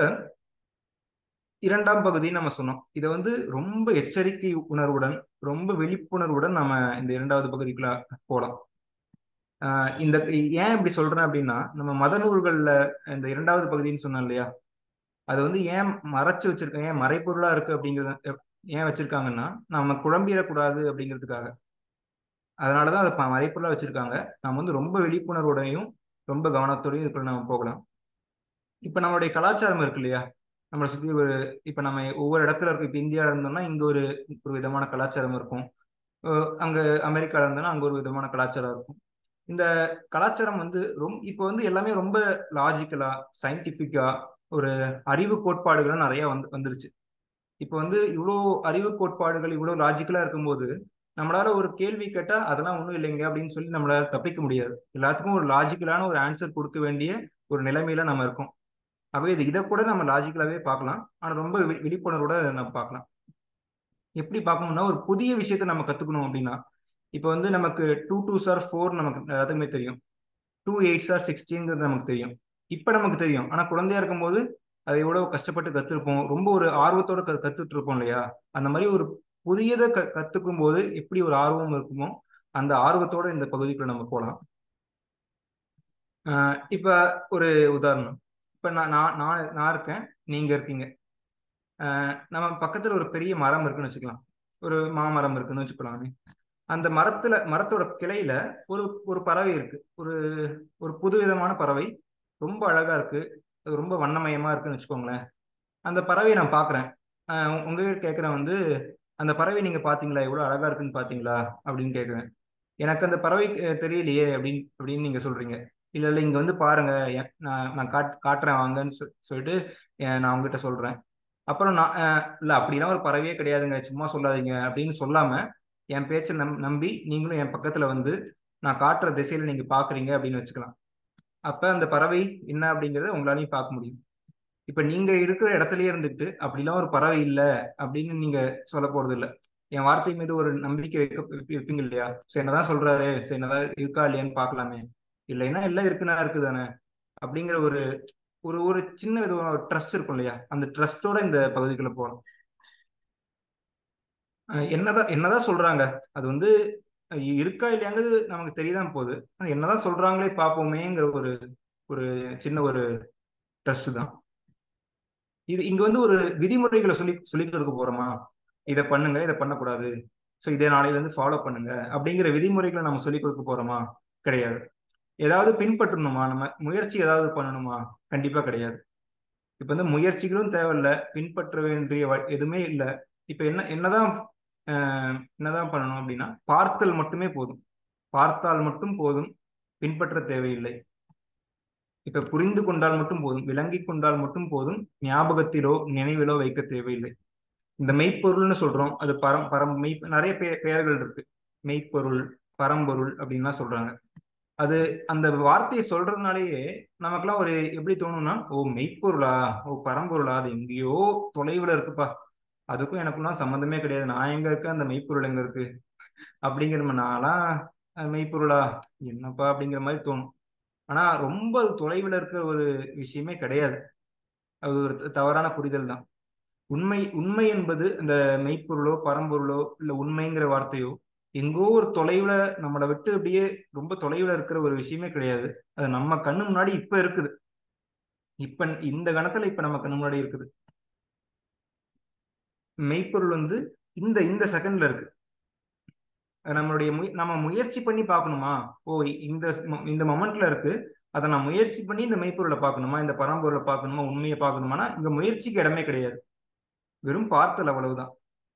இரண்டாம் பகுதி நம்ம சொன்னோம் இதை வந்து ரொம்ப எச்சரிக்கை உணர்வுடன் ரொம்ப விழிப்புணர்வுடன் நம்ம இந்த இரண்டாவது பகுதிக்குள்ள போலாம் ஆஹ் இந்த ஏன் இப்படி சொல்றேன் அப்படின்னா நம்ம மத நூல்கள்ல இந்த இரண்டாவது பகுதின்னு சொன்னோம் இல்லையா அது வந்து ஏன் மறைச்சு வச்சிருக்காங்க ஏன் மறைப்பொருளா இருக்கு அப்படிங்கிறது ஏன் வச்சிருக்காங்கன்னா நம்ம குழம்பிடக்கூடாது அப்படிங்கிறதுக்காக அதனாலதான் அதை ப- மறைப்பொருளா வச்சிருக்காங்க நம்ம வந்து ரொம்ப விழிப்புணர்வோடையும் ரொம்ப கவனத்தோடையும் இதுக்குள்ள நம்ம போகலாம் இப்ப நம்மளுடைய கலாச்சாரம் இருக்கு இல்லையா நம்மளை சுத்தி ஒரு இப்ப நம்ம ஒவ்வொரு இடத்துல இருக்கு இப்ப இந்தியால இருந்தோம்னா இங்க ஒரு ஒரு விதமான கலாச்சாரம் இருக்கும் அஹ் அங்க அமெரிக்கால இருந்தோம்னா அங்க ஒரு விதமான கலாச்சாரம் இருக்கும் இந்த கலாச்சாரம் வந்து ரொம்ப இப்போ வந்து எல்லாமே ரொம்ப லாஜிக்கலா சயின்டிபிக்கா ஒரு அறிவு கோட்பாடுகள் நிறைய வந்து வந்துருச்சு இப்போ வந்து இவ்வளோ அறிவு கோட்பாடுகள் இவ்வளோ லாஜிக்கலா இருக்கும்போது நம்மளால ஒரு கேள்வி கேட்டா அதெல்லாம் ஒன்றும் இல்லைங்க அப்படின்னு சொல்லி நம்மளால தப்பிக்க முடியாது எல்லாத்துக்கும் ஒரு லாஜிக்கலான ஒரு ஆன்சர் கொடுக்க வேண்டிய ஒரு நிலைமையில நம்ம இருக்கோம் அப்போ இது இதை கூட நம்ம லாஜிக்கலாவே பார்க்கலாம் ஆனா ரொம்ப வி- விழிப்புணர்வோட நம்ம பார்க்கலாம் எப்படி பார்க்கணும்னா ஒரு புதிய விஷயத்த நம்ம கத்துக்கணும் அப்படின்னா இப்போ வந்து நமக்கு டூ டூ சார் ஃபோர் நமக்கு எல்லாத்துக்குமே தெரியும் டூ எயிட் சார் சிக்ஸ்டீன்ங்கிறது நமக்கு தெரியும் இப்போ நமக்கு தெரியும் ஆனா குழந்தையா இருக்கும்போது அதை எவ்வளவு கஷ்டப்பட்டு கத்துருப்போம் ரொம்ப ஒரு ஆர்வத்தோட க கத்துட்டு இருப்போம் இல்லையா அந்த மாதிரி ஒரு புதியதை க கத்துக்கும் போது எப்படி ஒரு ஆர்வம் இருக்குமோ அந்த ஆர்வத்தோட இந்த பகுதிக்குள்ள நம்ம போகலாம் ஆஹ் இப்ப ஒரு உதாரணம் இப்ப நான் நான் நான் நான் இருக்கேன் நீங்க இருக்கீங்க ஆஹ் நம்ம பக்கத்துல ஒரு பெரிய மரம் இருக்குன்னு வச்சுக்கலாம் ஒரு மாமரம் இருக்குன்னு வச்சுக்கலாமே அந்த மரத்துல மரத்தோட கிளையில ஒரு ஒரு பறவை இருக்கு ஒரு ஒரு புதுவிதமான பறவை ரொம்ப அழகா இருக்கு அது ரொம்ப வண்ணமயமா இருக்குன்னு வச்சுக்கோங்களேன் அந்த பறவையை நான் பாக்குறேன் ஆஹ் உ- உங்ககிட்ட கேட்கறேன் வந்து அந்த பறவை நீங்க பாத்தீங்களா எவ்வளவு அழகா இருக்குன்னு பாத்தீங்களா அப்படின்னு கேட்கறேன் எனக்கு அந்த பறவை அஹ், தெரியலையே அப்படின்னு அப்படின்னு நீங்க சொல்றீங்க இல்ல இல்ல இங்க வந்து பாருங்க எ- நான் நான் காட் காட்டுறேன் வாங்கன்னு சொ- சொல்லிட்டு அஹ், நான் உங்ககிட்ட சொல்றேன் அப்புறம் நான் அஹ், இல்ல அப்படிலாம் ஒரு பறவையே கிடையாதுங்க சும்மா சொல்லாதீங்க அப்படின்னு சொல்லாம என் பேச்சை நம் நம்பி நீங்களும் என் பக்கத்துல வந்து நான் காட்டுற திசையில நீங்க பாக்குறீங்க அப்படின்னு வச்சுக்கலாம் அப்ப அந்த பறவை என்ன அப்படிங்கறத உங்களாலையும் பார்க்க முடியும் இப்ப நீங்க இருக்கிற இடத்துலயே இருந்துட்டு அப்படிலாம் ஒரு பறவை இல்ல அப்படின்னு நீங்க சொல்ல போறது இல்ல என் வார்த்தை மீது ஒரு நம்பிக்கை வைக்க வைப்ப- வைப்பீங்க இல்லையா சரி என்னதான் சொல்றாரு சரி என்னதான் இருக்கா இல்லையான்னு பார்க்கலாமே இல்லைன்னா எல்லாம் இருக்குன்னா இருக்குதானே அப்படிங்கிற ஒரு ஒரு ஒரு சின்ன விதமான ஒரு ட்ரஸ்ட் இருக்கும் இல்லையா அந்த ட்ரஸ்டோட இந்த பகுதிக்குள்ள போகலாம் அஹ் என்னதான் என்னதான் சொல்றாங்க அது வந்து அஹ் இருக்கா இல்லையாங்கிறது நமக்கு தெரியதான் போகுது ஆனா என்னதான் சொல்றாங்களே பார்ப்போமேங்கிற ஒரு ஒரு சின்ன ஒரு ட்ரஸ்ட் தான் இது இங்க வந்து ஒரு விதிமுறைகளை சொல்லி சொல்லிக் கொடுக்க போறோமா இதை பண்ணுங்க இதை பண்ணக்கூடாது ஸோ இதை நாளையில இருந்து ஃபாலோ பண்ணுங்க அப்படிங்கிற விதிமுறைகளை நம்ம சொல்லிக் கொடுக்க போறோமா கிடையாது ஏதாவது பின்பற்றணுமா நம்ம முயற்சி ஏதாவது பண்ணணுமா கண்டிப்பா கிடையாது இப்ப வந்து முயற்சிகளும் தேவையில்ல பின்பற்ற வேண்டிய வ- எதுவுமே இல்லை இப்ப என்ன என்னதான் ஆஹ் என்னதான் பண்ணணும் அப்படின்னா பார்த்தல் மட்டுமே போதும் பார்த்தால் மட்டும் போதும் பின்பற்ற தேவையில்லை இப்ப புரிந்து கொண்டால் மட்டும் போதும் விளங்கி கொண்டால் மட்டும் போதும் ஞாபகத்திலோ நினைவிலோ வைக்க தேவையில்லை இந்த மெய்ப்பொருள்னு சொல்றோம் அது பரம் பரம் மெய் நிறைய பெ பெயர்கள் இருக்கு மெய்ப்பொருள் பரம்பொருள் அப்படின்லாம் சொல்றாங்க அது அந்த வார்த்தையை சொல்றதுனாலேயே நமக்கெல்லாம் ஒரு எப்படி தோணும்னா ஓ மெய்ப்பொருளா ஓ பரம்பொருளா அது எங்கேயோ தொலைவுல இருக்குப்பா அதுக்கும் எனக்குலாம் சம்மந்தமே கிடையாது நான் எங்க இருக்கேன் அந்த மெய்ப்பொருள் எங்க இருக்கு அப்படிங்கிற மாதிரி நான்லாம் அஹ், மெய்ப்பொருளா என்னப்பா அப்படிங்கிற மாதிரி தோணும் ஆனா ரொம்ப அது தொலைவில் இருக்கிற ஒரு விஷயமே கிடையாது அது ஒரு த- தவறான புரிதல் தான் உண்மை உண்மை என்பது இந்த மெய்ப்பொருளோ பரம்பொருளோ இல்ல உண்மைங்கிற வார்த்தையோ எங்கோ ஒரு தொலைவுல நம்மளை விட்டு அப்படியே ரொம்ப தொலைவுல இருக்கிற ஒரு விஷயமே கிடையாது அது நம்ம கண்ணு முன்னாடி இப்ப இருக்குது இப்ப இந்த கணத்துல இப்ப நம்ம கண்ணு முன்னாடி இருக்குது மெய்ப்பொருள் வந்து இந்த இந்த செகண்ட்ல இருக்கு அது நம்மளுடைய முய நம்ம முயற்சி பண்ணி பார்க்கணுமா ஓ இந்த மொ- இந்த மொமெண்ட்ல இருக்கு அதை நான் முயற்சி பண்ணி இந்த மெய்ப்பொருளை பார்க்கணுமா இந்த பரம்பொருளை பார்க்கணுமா உண்மையை பார்க்கணுமானா இங்க முயற்சிக்கு இடமே கிடையாது வெறும் பார்த்தல் அவ்வளவுதான்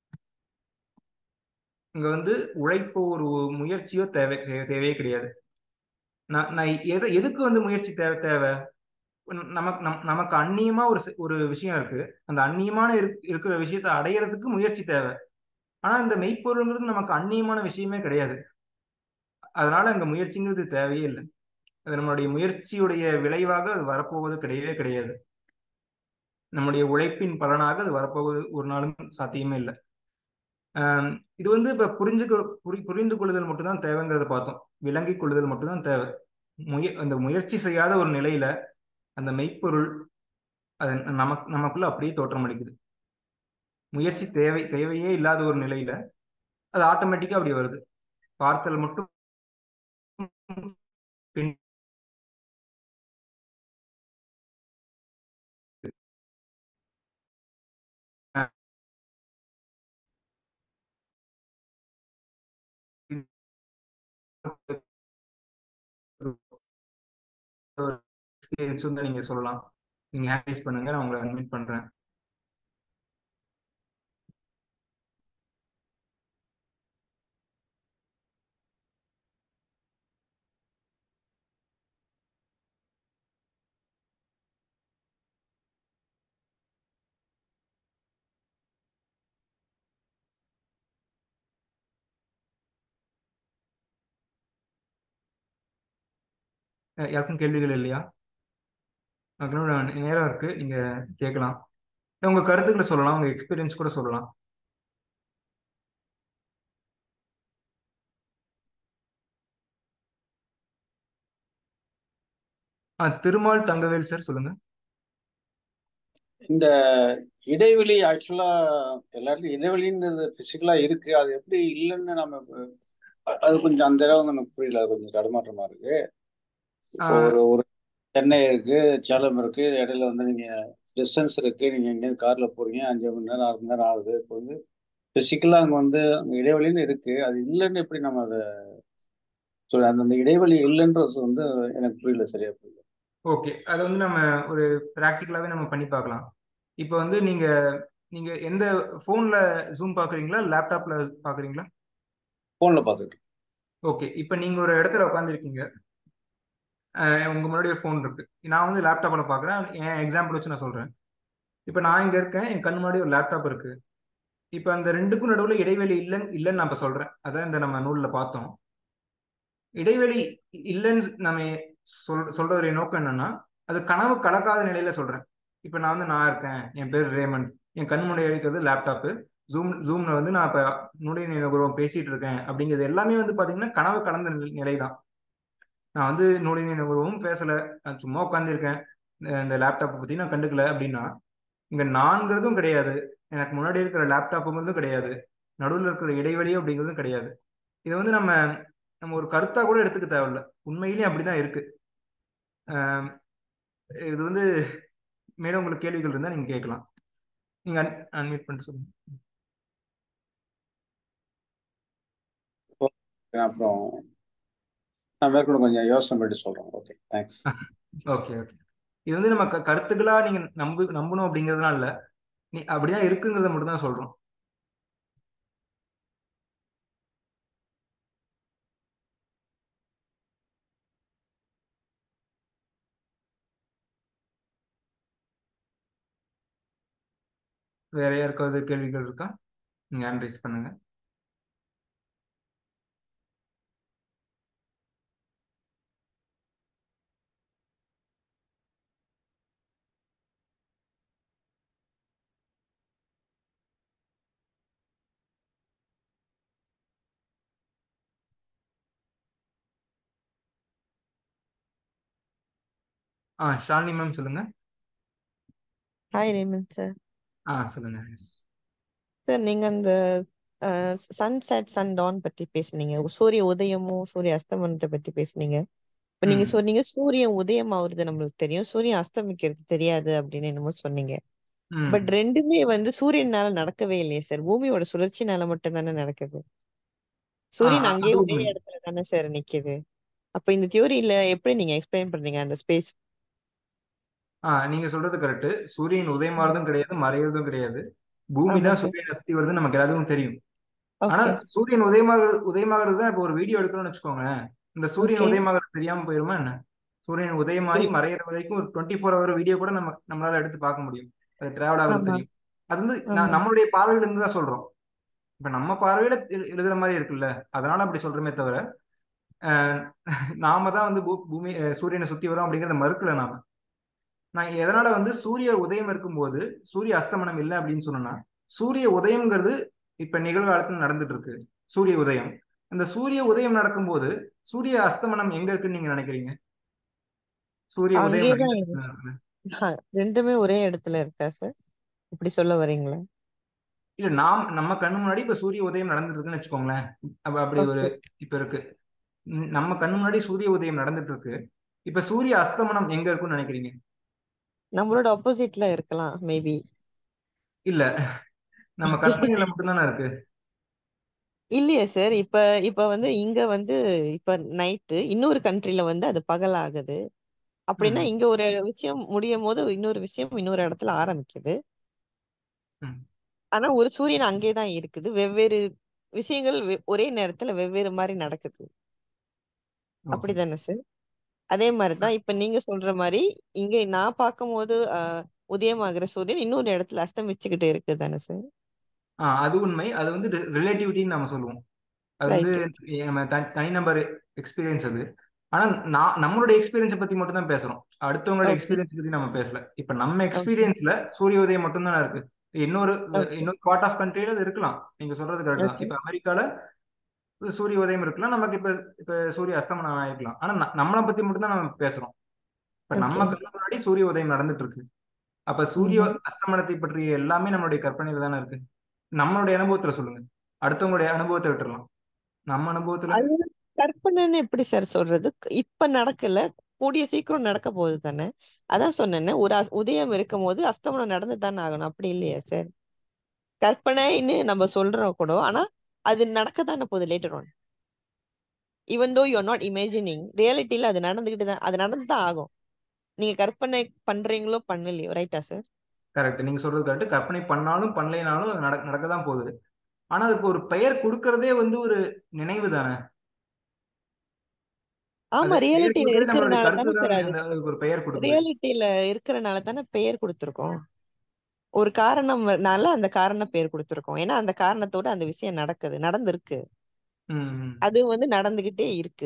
இங்க வந்து உழைப்போ ஒரு முயற்சியோ தேவை தே- தேவையே கிடையாது நான் நான் எதை எதுக்கு வந்து முயற்சி தேவை தேவை நமக்கு நம் நமக்கு அந்நியமா ஒரு சி- ஒரு விஷயம் இருக்கு அந்த அந்நியமான இருக்- இருக்கிற விஷயத்தை அடையறதுக்கு முயற்சி தேவை ஆனா இந்த மெய்ப்பொருள்ங்கிறது நமக்கு அந்நியமான விஷயமே கிடையாது அதனால அங்க முயற்சிங்கிறது தேவையே இல்லை அது நம்மளுடைய முயற்சியுடைய விளைவாக அது வரப்போவது கிடையவே கிடையாது நம்முடைய உழைப்பின் பலனாக அது வரப்போவது ஒரு நாளும் சாத்தியமே இல்லை ஆஹ் இது வந்து இப்ப புரிஞ்சுக்க புரி புரிந்து கொள்ளுதல் மட்டும்தான் தேவைங்கிறத பார்த்தோம் விளங்கிக் கொள்ளுதல் மட்டும்தான் தேவை முய அந்த முயற்சி செய்யாத ஒரு நிலையில அந்த மெய்ப்பொருள் அது நமக்கு நமக்குள்ள அப்படியே தோற்றமளிக்குது முயற்சி தேவை தேவையே இல்லாத ஒரு நிலையில அது ஆட்டோமேட்டிக்கா அப்படி வருது பார்த்தல் மட்டும் பின் experience வந்து நீங்க சொல்லலாம் நீங்க ஹேண்ட் பண்ணுங்க நான் உங்களை அட்மிட் பண்றேன் அஹ் யாருக்கும் கேள்விகள் இல்லையா அதுக்கு நேரம் இருக்கு நீங்க கேட்கலாம் இல்ல உங்க கருத்துக்களை சொல்லலாம் உங்க எக்ஸ்பீரியன்ஸ் கூட சொல்லலாம் ஆ திருமால் தங்கவேல் சார் சொல்லுங்க இந்த இடைவெளி ஆக்சுவலா எல்லாத்துலயும் இடைவெளின்றது பிசிக்கலா இருக்கு அது எப்படி இல்லைன்னு நம்ம அ- அது கொஞ்சம் அந்த இடம் வந்து எனக்கு புரியல அது கொஞ்சம் தடுமாற்றமா இருக்கு இப்போ ஆஹ் ஒரு ஒரு சென்னை இருக்கு சேலம் இருக்கு இடையில வந்து நீங்க டிஸ்டன்ஸ் இருக்கு நீங்க எங்கேயும் கார்ல போறீங்க அஞ்சு மணி நேரம் ஆறு மணி நேரம் ஆகுது இப்போ வந்து பிசிக்கலா அங்க வந்து அங்க இடைவெளின்னு இருக்கு அது இல்லைன்னு எப்படி நம்ம அதை சொல்ல அந்த அந்த இடைவெளி இல்லைன்றது வந்து எனக்கு புரியல சரியா புரியல ஓகே அதை வந்து நம்ம ஒரு ப்ராக்டிக்கலாவே நம்ம பண்ணி பார்க்கலாம் இப்போ வந்து நீங்க நீங்க எந்த ஃபோன்ல ஜூம் பாக்குறீங்களா லேப்டாப்ல பாக்குறீங்களா போன்ல பார்த்துட்டு ஓகே இப்போ நீங்க ஒரு இடத்துல உட்காந்துருக்கீங்க உங்க முன்னாடி ஒரு ஃபோன் இருக்கு நான் வந்து லேப்டாப்ல பாக்குறேன் என் எக்ஸாம்பிள் வச்சு நான் சொல்றேன் இப்போ நான் இங்க இருக்கேன் என் கண் முன்னாடி ஒரு லேப்டாப் இருக்கு இப்போ அந்த ரெண்டுக்கும் நடுவுல இடைவெளி இல்லைன்னு இல்லைன்னு நான் இப்ப சொல்றேன் அதான் இந்த நம்ம நூல்ல பார்த்தோம் இடைவெளி இல்லைன்னு நம்ம சொல் சொல்றதுடைய நோக்கம் என்னன்னா அது கனவு கலக்காத நிலையில சொல்றேன் இப்ப நான் வந்து நான் இருக்கேன் என் பேர் ரேமன் என் கண் முன்னாடி இருக்கிறது லேப்டாப்பு ஜூம் ஜூம்ல வந்து நான் இப்ப நுடைய நினைவுபூர்வம் பேசிட்டு இருக்கேன் அப்படிங்கிறது எல்லாமே வந்து பாத்தீங்கன்னா கனவு கலந்த நிலை தான் நான் வந்து நுடைய நினைவுபூர்வமும் பேசல நான் சும்மா உட்காந்துருக்கேன் இந்த லேப்டாப்பை பத்தி நான் கண்டுக்கல அப்படின்னா இங்க நான்கிறதும் கிடையாது எனக்கு முன்னாடி இருக்கிற லேப்டாப்புங்கிறதும் கிடையாது நடுவில் இருக்கிற இடைவெளி அப்படிங்கிறதும் கிடையாது இதை வந்து நம்ம நம்ம ஒரு கருத்தா கூட எடுத்துக்க தேவையில்ல உண்மையிலேயே அப்படிதான் இருக்கு ஆஹ் இது வந்து மேலும் உங்களுக்கு கேள்விகள் இருந்தா நீங்க கேட்கலாம் நீங்க அன்மியூட் பண்ணிட்டு சொல்லுங்க அப்புறம் நான் மேற்கொண்டு கொஞ்சம் யோசனை பண்ணி சொல்றேன் ஓகே தேங்க்ஸ் ஓகே ஓகே இது வந்து நம்ம க- கருத்துக்களா நீங்க நம்பு நம்பணும் அப்படிங்கிறதுனால இல்ல நீ அப்படிதான் இருக்குங்கிறத மட்டும் தான் சொல்றோம் வேற யாருக்காவது கேள்விகள் இருக்கா நீங்க ஹேண்ட் ரைஸ் பண்ணுங்க ஆ ஷாலினி மேம் சொல்லுங்க ஹாய் ரேமன் சார் ஆ சொல்லுங்க சார் நீங்க அந்த சன்செட் சன் டான் பத்தி பேசுனீங்க சூரிய உதயமும் சூரிய அஸ்தமனத்தை பத்தி பேசுனீங்க இப்ப நீங்க ம் சொன்னீங்க சூரியன் உதயம் ஆகுறது நம்மளுக்கு தெரியும் சூரியன் அஸ்தமிக்கிறது தெரியாது அப்படின்னு என்னமோ சொன்னீங்க ம் பட் ரெண்டுமே வந்து சூரியனால நடக்கவே இல்லையே சார் பூமியோட சுழற்சினால மட்டும் தானே நடக்குது ஆ சூரியன் அ- அங்கேயே அது ஒரே உண்மை இடத்துல தானே சார் நிக்குது அப்ப இந்த தியோரியில எப்படி நீங்க எக்ஸ்பிளைன் பண்றீங்க அந்த ஸ்பேஸ் ஆ நீங்க சொல்றது கரெக்ட் சூரியன் உதயமாறதும் கிடையாது மறையறதும் கிடையாது பூமி ஆமா தான் சார் சூரியனை சுத்தி வருதுன்னு நமக்கு எல்லாத்துக்கும் தெரியும் ஆனா ஓகே சூரியன் உதயமாகிறது உதயமாகிறது தான் இப்போ ஒரு வீடியோ எடுக்கிறோம்னு வச்சுக்கோங்களேன் இந்த சூரியன் ஓகே உதயமாகிறது தெரியாம போயிருமா என்ன சூரியன் உதயமாகி மறையிற வரைக்கும் ஒரு டுவெண்ட்டி ஃபோர் ஹவர் வீடியோ கூட நம்ம நம்மளால எடுத்து பார்க்க முடியும் அது டிராவல் ஆகுறது ஆமா தெரியும் அது வந்து ஆமா நான் நம்மளுடைய பார்வையில இருந்து தான் சொல்றோம் இப்ப நம்ம பார்வையில எழு- எழுதுற மாதிரி இருக்குல்ல அதனால அப்படி சொல்றோமே தவிர அஹ், நாம தான் வந்து பூ- பூமி அஹ், சூரியனை சுத்தி வரோம் அப்படிங்கறத மறுக்கல நாம நான் எதனால வந்து சூரிய உதயம் இருக்கும்போது சூரிய அஸ்தமனம் இல்லை அப்படின்னு சொன்னேன்னா சூரிய உதயம்ங்கிறது இப்ப நிகழ்காலத்துல நடந்துட்டு இருக்கு சூரிய உதயம் அந்த சூரிய உதயம் நடக்கும்போது சூரிய அஸ்தமனம் எங்க இருக்குன்னு நீங்க நினைக்கிறீங்க சூரிய உதயம் அங்கேதான் எங்க இருக்கு நடக்குது? ஆ, ரெண்டுமே ஒரே இடத்துல இருக்கா சார் இப்படி சொல்ல வரீங்களா இல்ல நாம் நம்ம கண்ணு முன்னாடி இப்ப சூரிய உதயம் நடந்துட்டு இருக்குன்னு வச்சுக்கோங்களேன் அப்ப அப்படி ஒரு ஓகே இப்ப இருக்கு ம், நம்ம கண்ணு முன்னாடி சூரிய உதயம் நடந்துட்டு இருக்கு இப்ப சூரிய அஸ்தமனம் எங்க இருக்குன்னு நினைக்கிறீங்க நம்மளோட ஆப்போசிட்ல இருக்கலாம் மேபி இல்ல நம்ம கற்பனையில மட்டும்தானே இருக்கு இல்லையே சார் இப்ப இப்ப வந்து இங்க வந்து இப்ப நைட்டு இன்னொரு கண்ட்ரில வந்து அது பகல் ஆகுது அப்படின்னா ம் இங்க ஒரு விஷயம் முடியும் போது இன்னொரு விஷயம் இன்னொரு இடத்துல ஆரம்பிக்குது ம் ஆனா ஒரு சூரியன் அங்கேதான் இருக்குது வெவ்வேறு விஷயங்கள் வெ- ஒரே நேரத்துல வெவ்வேறு மாதிரி நடக்குது ஓகே அப்படிதானே சார் அதே மாதிரிதான் இப்ப நீங்க சொல்ற மாதிரி இங்க நான் பார்க்கும்போது ஆஹ் உதயமாகிற சூரியன் இன்னொரு இடத்துல அஸ்தமிச்சுக்கிட்டு இருக்கு தானே சார் ஆ அது உண்மை அது வந்து ரிலேட்டிவிட்டின்னு நம்ம சொல்லுவோம் அது வந்து ரைட் நம்ம தனி தனிநபர் எக்ஸ்பீரியன்ஸ் அது ஆனா நான் நம்மளுடைய எக்ஸ்பீரியன்ஸை பத்தி மட்டும் தான் பேசுறோம் அடுத்தவங்களோட ஓகே எக்ஸ்பீரியன்ஸ் பத்தி நம்ம பேசல இப்ப நம்ம ஓகே எக்ஸ்பீரியன்ஸ்ல சூரிய உதயம் மட்டும் தானே இருக்கு இன்னொரு ஓகே இன்னொரு பார்ட் ஆஃப் கண்ட்ரியில அது இருக்கலாம் நீங்க சொல்றது கரெக்ட் தான் ஓகே இப்ப அமெரிக்கால சூரிய உதயம் இருக்கலாம் நமக்கு இப்ப இப்ப சூரிய அஸ்தமனம் ஆயிருக்கலாம் ஆனா ந- நம்மளை பத்தி மட்டும் தான் நம்ம பேசுறோம் இப்ப நம்ம ஓகே கண்ணு முன்னாடி சூரிய உதயம் நடந்துட்டு இருக்கு அப்ப சூரிய ம்ஹும். அஸ்தமனத்தை பற்றிய எல்லாமே நம்மளுடைய கற்பனையில தானே இருக்கு நம்மளுடைய அனுபவத்துல சொல்லுங்க அடுத்தவங்களுடைய அனுபவத்தை விட்டுறலாம் நம்ம அனுபவத்துல அது கற்பனைன்னு எப்படி சார் சொல்றது இப்ப நடக்கல கூடிய சீக்கிரம் நடக்க போகுது தானே அதான் சொன்னேன்னு ஒரு அஸ்- உதயம் இருக்கும் போது அஸ்தமனம் நடந்து தானே ஆகணும் அப்படி இல்லையா சார் கற்பனைன்னு நம்ம சொல்றோம் கூட ஆனா அது நடக்க தானே போகுது later on even though you're not imagining ரியாலிட்டியில அது நடந்துகிட்டு தான் அது நடந்து தான் ஆகும் நீங்க கற்பனை பண்றீங்களோ பண்ணலையோ ரைட்டா சார் கரெக்ட் நீங்க சொல்றது கரெக்ட் கற்பனை பண்ணாலும் பண்ணலைனாலும் அது நடக்க நடக்க தான் போகுது ஆனா அதுக்கு ஒரு பெயர் கொடுக்கறதே வந்து ஒரு நினைவு தானே ஆமா அது பெயர் ரியாலிட்டியில கொடுக்கறதே நம்மளுடைய இருக்கிறனால கருத்து தானே சார் தான் அது அந்த அதுக்கு ஒரு பெயர் கொடுக்குது ரியாலிட்டியில இருக்கிறனால தானே பெயர் கொடுத்துருக்கோம் ஒரு காரணம்னால அந்த காரண பேர் கொடுத்துருக்கோம் ஏன்னா அந்த காரணத்தோட அந்த விஷயம் நடக்குது நடந்திருக்கு ம் ம், அது வந்து நடந்துகிட்டே இருக்கு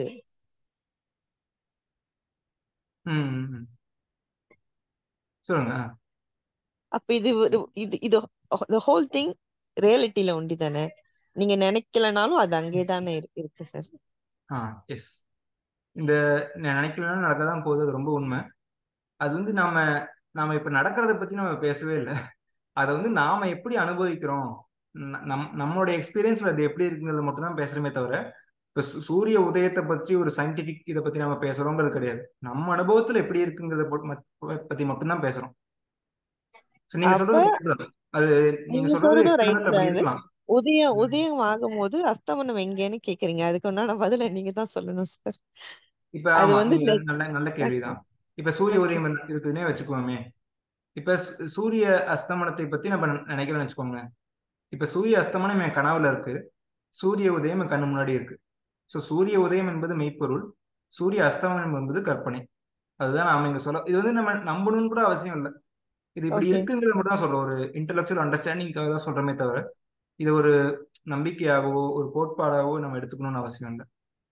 ம் ம், ம். சொல்லுங்க ஆ. அப்ப இது ஒரு- இது இது ஹோல் திங் ரியாலிட்டியில ஒண்டி தானே நீங்க நினைக்கலனாலும் அது அங்கே தானே இருக்கு சார் ஆ எஸ் இந்த நான் நினைக்கலன்னா நடக்க தான் போகுது அது ரொம்ப உண்மை அது வந்து நாம நாம இப்ப நடக்கிறத பத்தி நம்ம பேசவே இல்லை அதை வந்து நாம எப்படி அனுபவிக்கிறோம் ந- நம் நம்மளுடைய எக்ஸ்பீரியன்ஸ்ல அது எப்படி இருக்குங்கிறத மட்டும் தான் பேசுறோமே தவிர இப்ப சு- சூரிய உதயத்தை பற்றி ஒரு சயின்டிபிக் இதை பத்தி நம்ம பேசுறோங்கிறது கிடையாது நம்ம அனுபவத்துல எப்படி இருக்குங்கிறத பொ- மட்- பத்தி மட்டும்தான் பேசுறோம் So, நீங்க அப்ப சொல்றது correct தான். அது நீங்க நீங்க சொல்றது சொல்றதும் ரைட் எக்ஸ்பெரிமெண்ட் அப்படி சார் இருக்கலாம் உதயம் ம். உதயம் ஆகும்போது அஸ்தமனம் எங்கேன்னு கேக்குறீங்க அதுக்கு உண்டான பதில நீங்க தான் சொல்லணும் சார் இப்ப அது ஆமா வந்து நீங்க நல்ல நல்ல கேள்விதான் இப்ப சூரிய ஓகே உதயம் என்ன இருக்குதுன்னே வச்சுக்கோமே இப்ப சு- சூரிய அஸ்தமனத்தை பத்தி நம்ம ந- நினைக்கிறோம்னு வச்சுக்கோங்க இப்ப சூரிய அஸ்தமனம் என் கனவுல இருக்கு சூரிய உதயம் என் கண்ணு முன்னாடி இருக்கு ஸோ சூரிய உதயம் என்பது மெய்ப்பொருள் சூரிய அஸ்தமனம் என்பது கற்பனை அதுதான் நாம இங்க சொல்ல இது வந்து நம்ம நம்பணும்னு கூட அவசியம் இல்லை இது இப்படி ஓகே இருக்குங்கிறத மட்டும் தான் சொல்றோம் ஒரு இன்டெலெக்சுவல் அண்டர்ஸ்டாண்டிங்காக தான் சொல்றோமே தவிர இது ஒரு நம்பிக்கையாகவோ ஒரு கோட்பாடாகவோ நம்ம எடுத்துக்கணும்னு அவசியம் இல்லை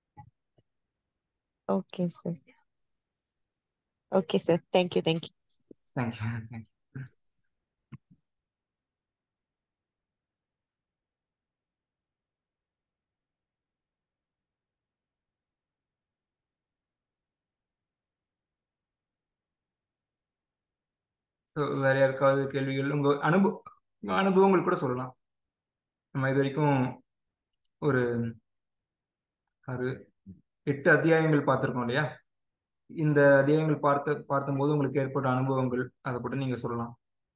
okay sir okay sir thank you thank you thank you thank you so வேற யாருக்காவது கேள்விகள் உங்க அனுபவ உங்க அனுபவங்கள் கூட சொல்லலாம் நம்ம இது வரைக்கும் ஒரு ஒரு எட்டு அத்தியாயங்கள் பார்த்துருக்கோம் இல்லையா இந்த அத்தியாயங்கள் பார்த்த பார்த்தபோது உங்களுக்கு ஏற்பட்ட அனுபவங்கள் அதை பற்றி நீங்க சொல்லலாம்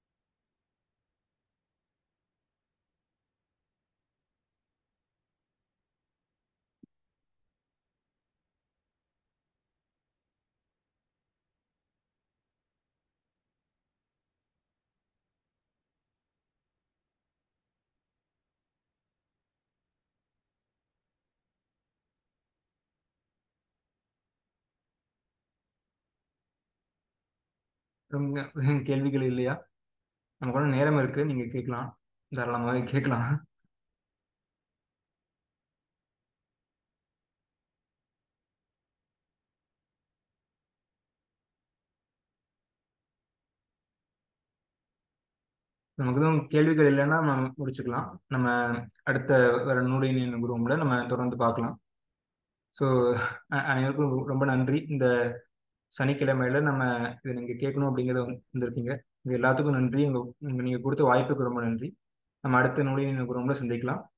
ரொம்ப கேள்விகள் இல்லையா நமக்கு ஒன்றும் நேரம் இருக்கு நீங்க கேட்கலாம் தாராளமாக கேட்கலாம் நமக்கு எதுவும் கேள்விகள் இல்லைன்னா நம்ம முடிச்சுக்கலாம் நம்ம அடுத்த வேற நூலின் குருவங்களை நம்ம தொடர்ந்து பார்க்கலாம் ஸோ அனைவருக்கும் ரொம்ப நன்றி இந்த சனிக்கிழமையில நம்ம இதை நீங்க கேட்கணும் அப்படிங்கிறத வந்து வந்திருக்கீங்க இது எல்லாத்துக்கும் நன்றி உங்க உங்க நீங்க கொடுத்த வாய்ப்புக்கு ரொம்ப நன்றி நம்ம அடுத்த நூலின் குருவங்களை சந்திக்கலாம்